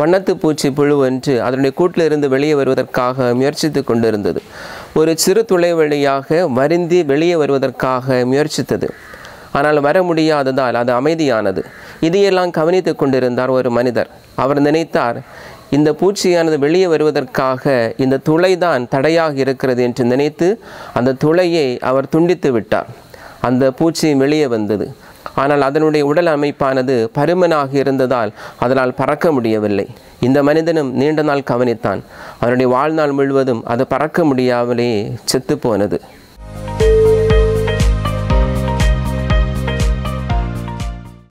வண்ணத்து பூச்சி புழு ஒன்று அதனுடைய கூட்டிலிருந்து வெளியே வருவதற்காக முயற்சித்து கொண்டிருந்தது ஒரு சிறு துளை வழியாக வருந்தி வெளியே வருவதற்காக முயற்சித்தது ஆனால் வர முடியாததால் அது அமைதியானது இதையெல்லாம் கவனித்து கொண்டிருந்தார் ஒரு மனிதர் அவர் நினைத்தார் இந்த பூச்சியானது வெளியே வருவதற்காக இந்த துளைதான் தடையாக இருக்கிறது என்று நினைத்து அந்த துளையை அவர் துண்டித்து விட்டார் அந்த பூச்சி வெளியே வந்தது ஆனால் அதனுடைய உடல் அமைப்பானது பருமனாக இருந்ததால் அதனால் பறக்க முடியவில்லை இந்த மனிதனும் நீண்ட நாள் கவனித்தான் அவனுடைய வாழ்நாள் முழுவதும் அது பறக்க முடியாமலே செத்து போனது